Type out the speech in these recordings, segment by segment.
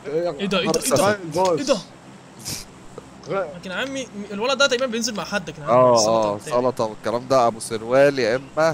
ايه ده ايه ده ايه ده ايه ده لكن عمي الولد ده تقريبا بينزل مع حد كان اه اه سلطه والكلام ده ابو سروال يا اما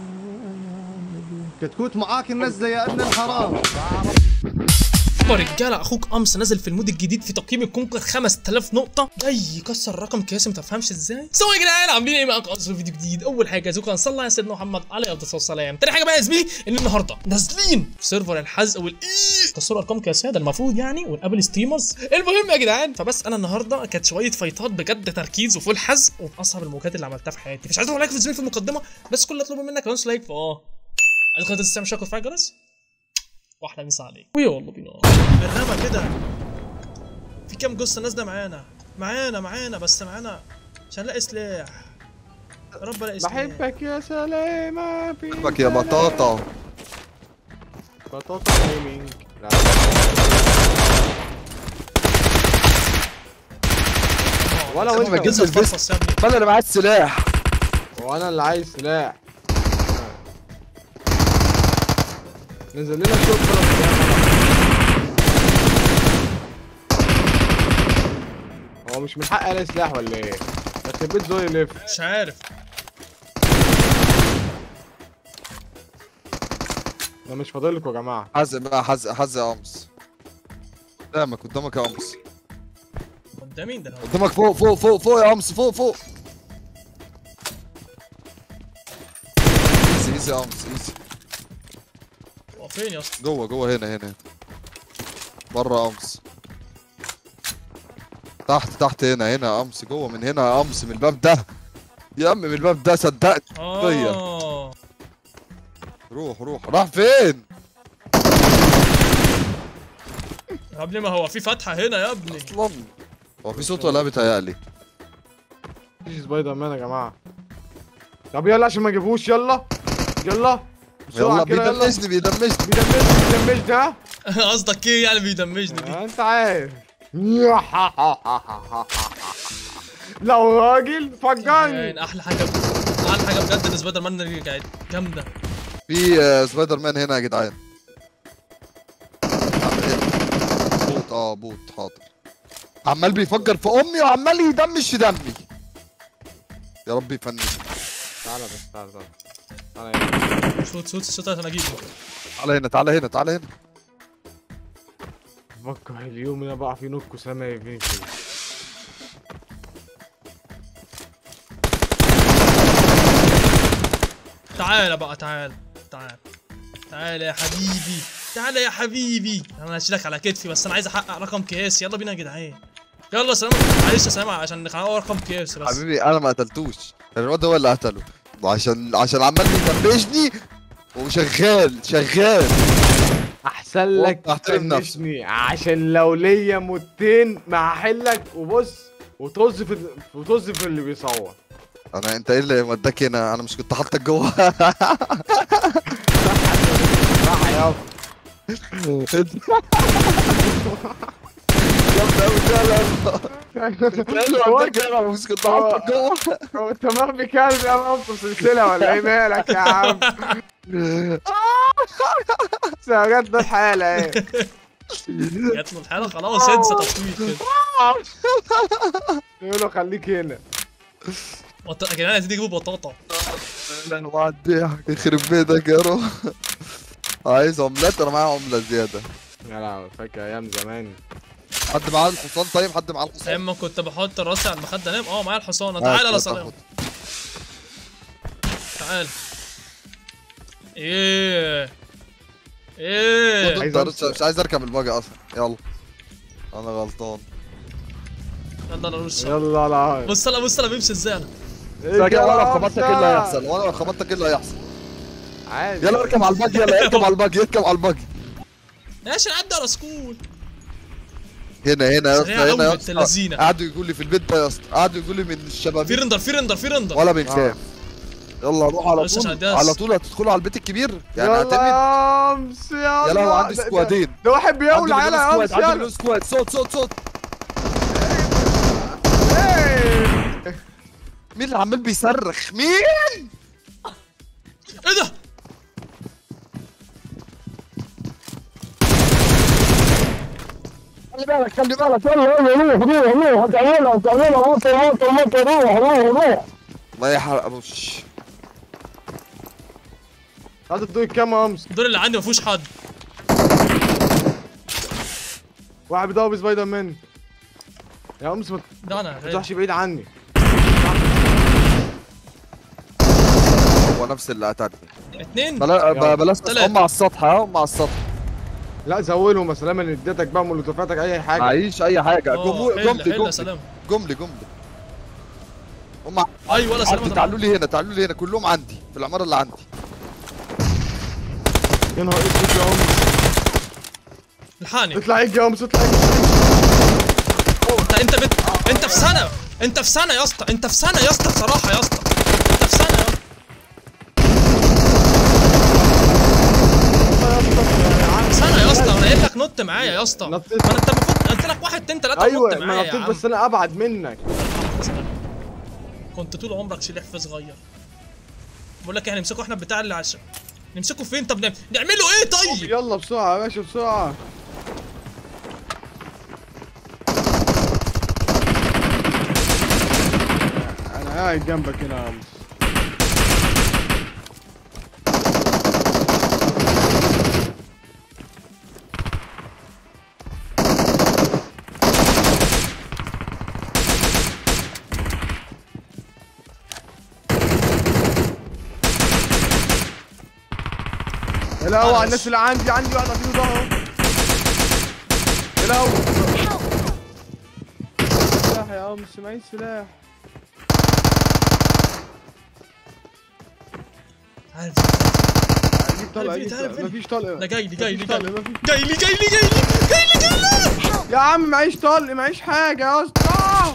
كتكوت معاك النزله يا ابن الحرام يا رجاله اخوك امس نازل في المود الجديد في تقييم الكونكر 5000 نقطه جاي يكسر رقم قياسي ما تفهمش ازاي سو يا جدعان عاملين ايه معاكم امس في فيديو جديد اول حاجه زوكا نصلي على سيدنا محمد عليه الصلاه والسلام تاني حاجه بقى يا زميلي ان النهارده نازلين في سيرفر الحزق والاي كسروا ارقام قياسيه ده المفروض يعني ونقابل ستريمرز المهم يا جدعان فبس انا النهارده كانت شويه فايتات بجد تركيز وفول حزق ومن اصعب الموجات اللي عملتها في حياتي مش عايز اقول لايك في الزميل في المقدمه بس كل اللي اطلبه منك لانس لايك فاه عايز قناه تستعمل شكل فيها جرس واحلى مسا عليك ويلا بينا بالرمى كده في كام جثه نازله معانا معانا معانا بس معانا عشان نلاقي سلاح يا رب الاقي سلاح بحبك يا سلامة في بحبك يا بطاطا بطاطا جيمنج لا ولا ما وانت تجيبش جزء الفيس. تفصص يا ابني انا اللي معايا السلاح وانا اللي عايز سلاح نزل لنا شوط هو مش من حقي الاقي سلاح ولا ايه؟ يخرب بيت زوي لف مش عارف ده مش فاضل لكم يا جماعه حزق بقى حزق حزق يا امس قدامك قدامك يا امس قدام مين ده الهوا؟ قدامك فوق فوق فوق فوق يا امس فوق فوق ايزي ايزي يا امس ايزي هو فين يا اسطى جوه جوه هنا هنا بره يا امس تحت تحت هنا هنا يا امس جوه من هنا يا امس من الباب ده يا عم من الباب ده صدقت اه روح روح راح فين يا ابني ما هو في فتحه هنا يا ابني اصلا هو في صوت ولا بيتهيألي مفيش سبايدر مان يا جماعه طب يلا عشان ما اجيبوش يلا يلا بسرعة يلا كده، يلا بيدمجني بيدمجني بيدمجني بيدمجني ها قصدك ايه يعني بيدمجني دي انت عارف لو راجل فجرني يعني احلى حاجه احلى حاجه بجد ان سبايدر مان رجعت جامده في آه، سبايدر مان هنا يا جدعان بوت اه بوت حاضر عمال بيفجر في امي وعمال يدمج في دمي يا رب يفنش تعالى بس تعالى تعالى تعالى هنا. صوت صوت صوت عشان اجيبه تعالى هنا تعالى هنا تعالى هنا بكره اليوم اللي انا بقع فيه نوك وسامة يفيني كده تعالى بقى تعالى تعالى تعالى يا حبيبي تعالى يا حبيبي انا هشيلك على كتفي بس انا عايز احقق رقم قياسي يلا بينا يا جدعان يلا سلام معلش يا سلام عشان نحقق رقم قياسي بس حبيبي انا ما قتلتوش الواد هو اللي قتله عشان عشان عمال بيدمجني وشغال شغال احسن لك وقع احترم نفسك. تفنشني عشان لو ليا موتين ما هحلك وبص وطز في وطز في اللي بيصور انا انت ايه اللي وداك هنا انا مش كنت حاطك جوه صح يابا جامد قوي فعلا ايه اللي وداك هنا انا مش كنت حاطك جوه هو انت مغبي كلب يا مامته سلسله ولا ايه مالك يا عم جت ده الحاله ايه جات له الحاله خلاص انسى تصويت كده يقول له خليك هنا بط- يا جدعان عايزين يجيبوا بطاطا انا معدي يخرب بيتك يا روح عايز عملات انا معايا عمله زياده يا لهوي فاكر ايام زمان حد معاه الحصان طيب حد معاه الحصان اما كنت بحط راسي على المخده انام اه معايا الحصانه آه، تعالى يا تاخد. سلام تعال ايه ايه خد انت، مش عايز اركب الباجي اصلا يلا انا غلطان يلا انا روش يلا لا بص انا بص انا بيمشي ازاي انا راجع وانا لو خبطتك ايه اللي هيحصل وانا لو خبطتك ايه اللي هيحصل عادي يلا اركب على الباجي يلا اركب على الباجي اركب على الباجي ماشي نعدي على سكول هنا هنا يا اسطى سريع هنا أوي يا بنت اسطى اللذينة. قعدوا يقولوا لي في البيت ده يا اسطى قعدوا يقولوا لي من في الشبابيك رندر في رندر في رندر ولا بنخاف يلا روح على معلش عشان طول أداس. على طول هتدخلوا على البيت الكبير يعني يلا هعتمد يا امس يلا يا لهوي عندي ده- ده- سكوادين ده واحد بيولع عندي يلا يا مليون امس سكواد عندي يلا مليون سكواد صوت صوت صوت إيه. مين اللي عمال بيصرخ مين ايه ده خلي بالك خلي بالك يلا يلا روح روح روح هتعملها هتعملها موت موت موت روح روح روح الله يحرق ابوش هات الدور كام يا امس الدور اللي عندي ما فيهوش حد واحد بيضرب سبايدر مان يا امس ما ده انا تروحش بعيد عني هو نفس اللي قتلني اتنين بلا ب- بلاش بس تلاتة. هم على السطح ها هم على السطح لا زولهم يا سلام انا اديتك بقى مولوتوفاتك اي حاجه معيش اي حاجه اه، جملي حل- جملي حل يا جملي سلام جملي جملي هم ايوه ولا سلام عندي تعالوا لي هنا تعالوا لي هنا كلهم عندي في العماره اللي عندي يا نهار اسود يا امس الحقني اطلع اجي يا امس اطلع اجي انت انت بت... انت في سنه انت في سنه يا اسطى انت في سنه يا اسطى بصراحه يا اسطى انت في سنه يا اسطى في سنه يا اسطى انا قايل لك نط معايا يا اسطى ما نطيت. انا انت المفروض قلت لك واحد اتنين تلاته ايوه ونط ما معايا يا نطيت عم بس انا ابعد منك كنت طول عمرك شليح في صغير بقول لك احنا نمسكه احنا بتاع اللي عشان نمسكه فين طب نعم- نعمله ايه طيب يلا بسرعه يا باشا بسرعه انا قاعد جنبك هنا يا امس يا لهوي على الناس اللي عندي عندي واحد فيه ظهره يا لهوي سلاح يا امس معيش سلاح عارف اجيب طلقه تعال اجيب تعال طلقه فين؟ مفيش طلقه انا جاي لي جاي لي مفيش جاي طلقه لي مفيش جاي لي جاي لي جاي لي جاي لي جاي لي يا عم معيش طلق معيش حاجه يا اسطى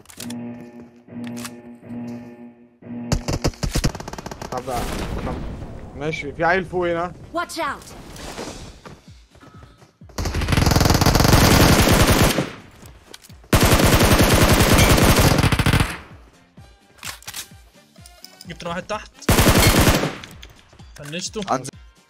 طب طب ماشي في عيل فوق هنا Watch out! جبت واحد تحت فنشته عند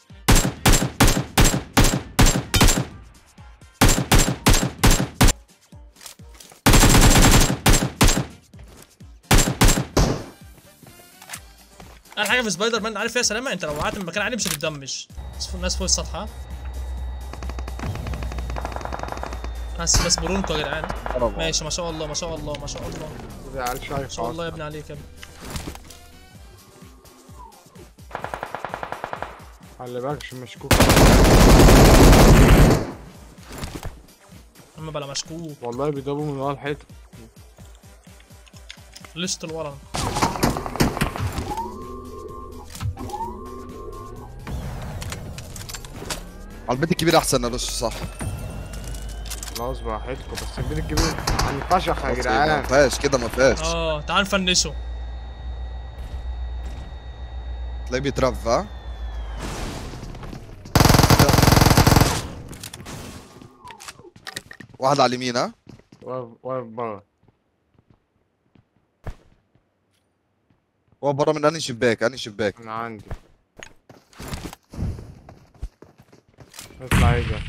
انا حاجه في سبايدر مان عارف فيها سلامه انت لو وقعت من مكان عالي مش هتتدمج بس فوق الناس فوق السطح ها بس بس برونكو يا جدعان ماشي ما شاء الله ما شاء الله ما شاء الله ما ده عيل شايف شاء الله يا ابني عليك يا ابني خلي بالك عشان مشكوك اما بلا مشكوك والله بيضربوا من ورا الحيطه لست الورا على البيت الكبير احسن يا رش صح خلاص بقى حيطكم بس البيت الكبير هنفشخ يا ما جدعان فيهاش كده ما فيهاش اه تعال نفنشه تلاقيه بيترف ها واحد على اليمين ها واقف واقف بره هو بره من انهي شباك انهي شباك انا عندي اطلع يجي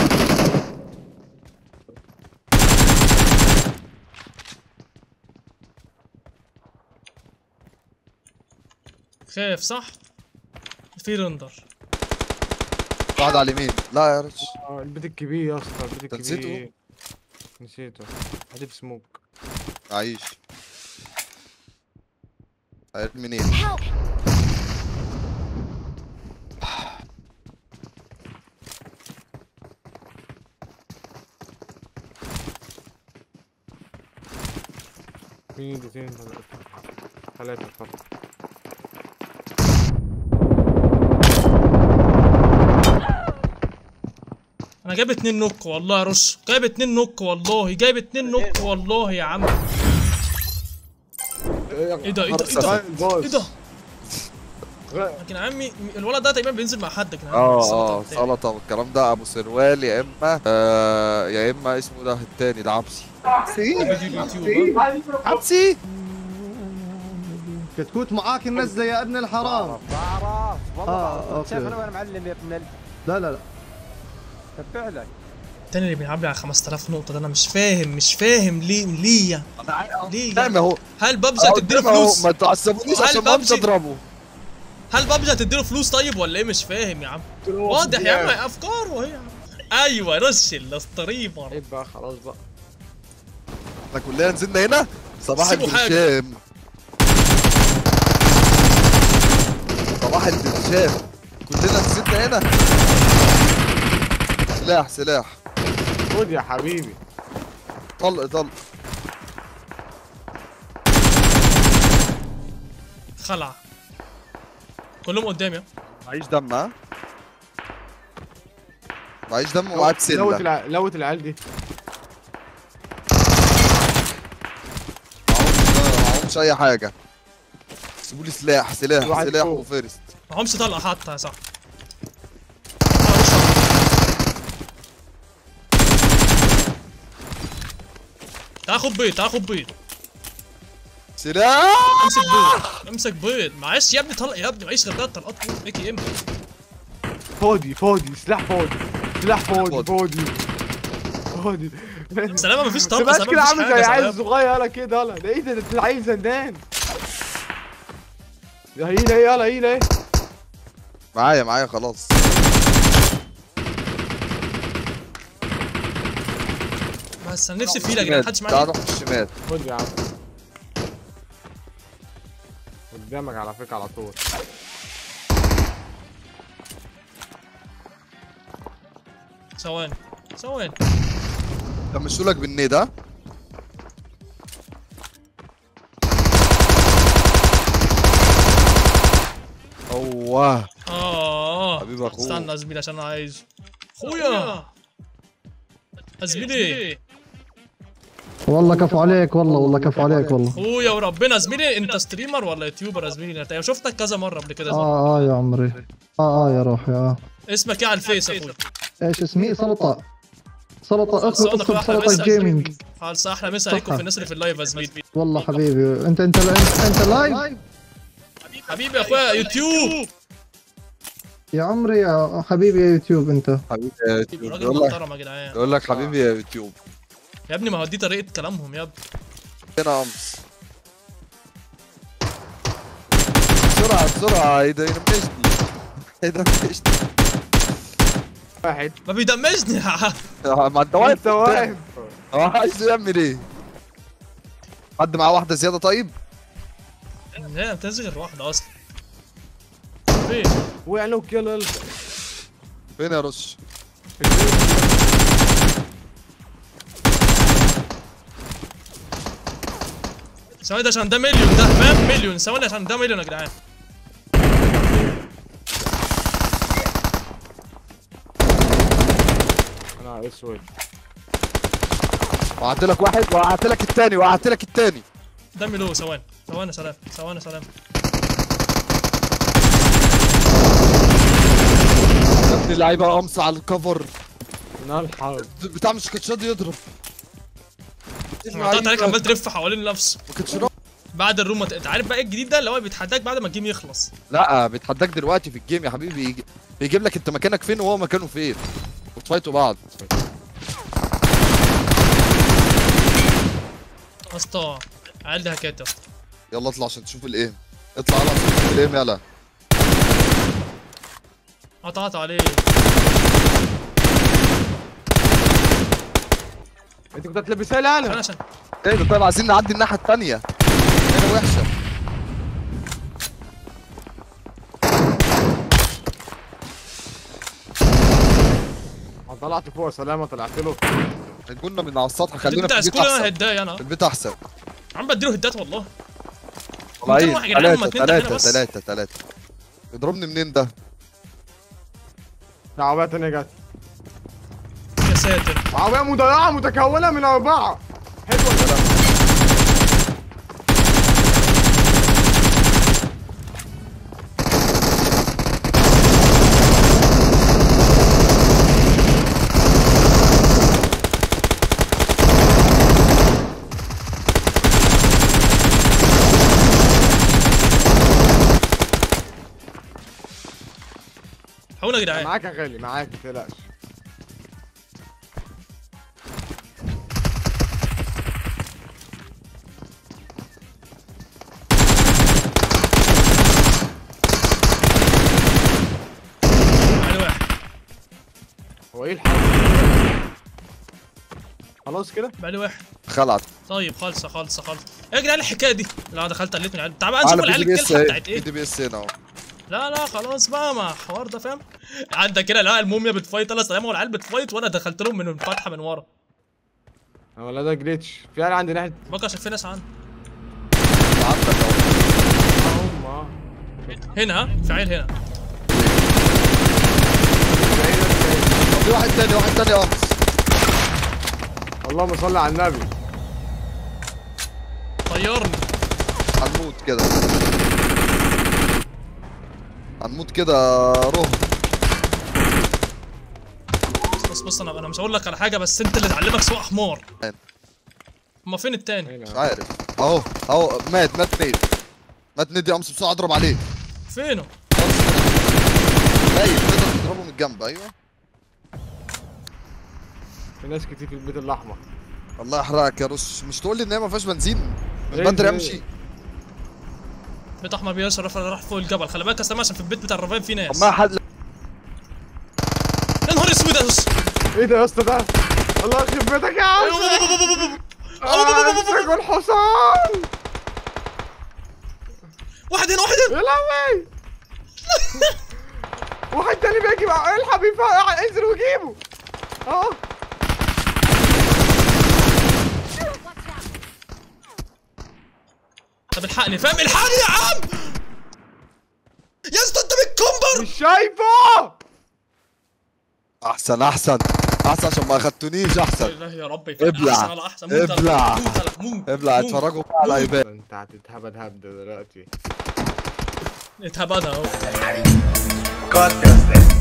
خايف صح في رندر واحد على اليمين لا يا رش اه البيت الكبير يا اسطى البيت أنت نسيته؟ الكبير نسيته هجيب سموك عايش عارف منين Help! مين ايدتين ثلاثة اتفضل انا جايب اتنين نوك والله يا رش جايب اتنين نوك والله جايب اتنين نوك والله يا عم ايه ده ايه ده ايه ده ايه ده لكن عمي الولد ده تقريبا بينزل مع حد كده اه اه سلطه والكلام ده ابو سروال يا اما آه يا اما اسمه ده التاني ده عبسي فيديو اليوتيوب ها؟ عبسي كتكوت معاك النزله يا ابن الحرام بعرف والله آه، بعرف. أوكي. شايف انا وين معلم يا ابن ال... لا لا لا تبع لك التاني اللي بيلعب لي على 5000 نقطة ده انا مش فاهم مش فاهم ليه ليه يعني ليه نعم يعني؟ اهو هل بابجي هتديله قدام أهو، فلوس؟ ما تعصبونيش هل عشان ما امشي ببجي- اضربه هل بابجي هتديله فلوس طيب ولا ايه مش فاهم يا عم واضح يا عم افكاره اهي يا عم ايوه رش الستريمر عيب بقى خلاص بقى احنا كلنا نزلنا هنا صباح سيبوا حاجة. البرشام صباح البرشام كلنا نزلنا هنا سلاح سلاح خد يا حبيبي طلق طلق خلع كلهم قدامي معيش دم ها معيش دم ومعاه لوت بسله الع... لوت العيال دي معهمش معهمش اي حاجه سيبوا لي سلاح سلاح واحد سلاح فوق. وفيرست معهمش طلقة حتى يا صاحبي تعال خد بيض تعال خد بيض سلاح امسك بيض امسك بيض معلش يا ابني طلق يا ابني معيش غير تلات طلقات اي كي ام فاضي فاضي سلاح فاضي سلاح فاضي فاضي. فاضي فاضي سلامة مفيش طلقة تبقاش سلامة كده مفيش عامل حاجة زي عيل سلامة صغير يلا كده يلا ده ايه ده ده عيل زندان ده هيلا ايه يلا هيلا ايه معايا معايا خلاص بس انا نفسي فيلك يا جدعان محدش تعال معايا نروح الشمال خد يا عم قدامك على فكرة على طول ثواني ثواني كمشوا لك بالنيد ها اوه اه حبيب أخوه. استنى يا زميلي عشان انا عايز اخويا يا زميلي والله كفو عليك والله والله كفو عليك والله اخويا وربنا يا زميلي انت ستريمر ولا يوتيوبر يا زميلي انت شفتك كذا مره قبل كده يا زميلي. اه اه يا عمري اه اه يا روحي اه اسمك ايه على الفيس يا اخويا ايش اسمي سلطة سلطة خلصانة اخوة أخويا، أحلى اكتب سلطة مسا. جيمنج خالص احلى مسا عليكم في الناس اللي في اللايف يا زميلي والله حبيبي انت انت انت, انت لايف حبيبي يا اخويا يوتيوب يا عمري يا حبيبي يا يوتيوب انت حبيبي يا يوتيوب راجل يقول لك محترم يا جدعان يقول لك حبيبي يا يوتيوب يا ابني ما هو دي طريقه كلامهم يا ابني هنا امس بسرعة بسرعة يدمجني يدمجني واحد ما بيدمجني ما انت واقف انت واقف هو عايز يعمل ايه؟ حد معاه واحدة زيادة طيب؟ لا بتنزل غير واحده اصلا فين وقع لوك يلا يلا فين يا رش؟ ثواني ده عشان ده مليون ده فاهم مليون ثواني عشان ده مليون يا جدعان انا اسود وقعت لك واحد وقعت لك التاني وقعت لك التاني دمي له ثواني ثواني سلام ثواني سلام يا ابن اللعيبة قمص على الكفر نار الحرب بتاع مش كانش راضي يضرب قطعت عليك عمال تلف حوالين نفسه ما كانش راضي بعد الروم ما ت- انت عارف بقى ايه الجديد ده اللي هو بيتحداك بعد ما الجيم يخلص لا بيتحداك دلوقتي في الجيم يا حبيبي يجي بيجيب لك انت مكانك فين وهو مكانه فين وتفايتوا بعض يا اسطى عيال دي هكات يا اسطى يلا اطلع عشان تشوف الايم اطلع يلا عشان تشوف الايم يلا قطعت عليه انت كنت هتلبسها لي انا انا عشان ايه ده طيب عايزين نعدي الناحية التانية هنا وحشة أنا طلعت فوق سلامة طلعت له قلنا من على السطح خلينا بتاع في البيت سكول انا احسن هداي انا في البيت احسن عم بديله هدات والله طالعين واحد يا جدعان، هما ثلاثة اتنين تحت ثلاثة بس. ثلاثة ثلاثة يضربني منين ده؟ عربية تانية جت يا ساتر عربية مضيعة متكونة من أربعة حلوة كده حاولوا يا جدعان معاك يا غالي معاك متقلقش خلاص كده بقى واحد خلعت طيب خالصه خالصه خالصه يا جدعان الحكايه دي لا دخلت قلت من العيال تعال بقى نشوف على العيال بي دي بي اس الكلحه اهي بتاعت بي ايه دي بي اس هنا اهو لا لا خلاص بقى ما الحوار ده فاهم عندك كده لا الموميا بتفايت انا سلام والعيال بتفايت وانا دخلت لهم من الفتحه من ورا ولا ده جليتش في عيال عندي ناحيه بكره عشان في ناس عندي عندك اهو هم اه هنا ها في عيل هنا طب في واحد تاني واحد تاني اه اللهم صل على النبي طيرني هنموت كده هنموت كده روح بص بص بص انا انا مش هقول لك على حاجه بس انت اللي تعلمك سواق حمار أين؟ هما فين التاني مش هنا عارف اهو اهو مات مات نيد مات نيد يا امس بسرعه اضرب عليه فينه باين تقدر تضربه من الجنب ايوه في ناس كتير في البيت الاحمر الله يحرقك يا رش مش تقول لي ان هي ما فيهاش بنزين من إيه بدري ده؟ امشي بيت احمر بيرش الرفع راح فوق الجبل خلي بالك يا سلام عشان في البيت بتاع الرفاين في طب ناس ما حد يا نهار اسود يا أس. ايه ده يا اسطى ده الله يخرب بيتك يا عم امسك الحصان واحد هنا واحد هنا يا لهوي واحد تاني بيجي بقى الحق بيفرقع انزل وجيبه اه طب الحقني فاهم الحقني يا عم يا اسطى انت بتكمبر مش شايفه احسن احسن احسن عشان ما اخدتونيش احسن الله يا ربي فاهم ابلع. احسن على احسن موت على- ابلع. موت على- موت ابلع موت. اتفرجوا بقى على ايباد انت هتتهبد هبد دلوقتي اتهبدها اهو God does that.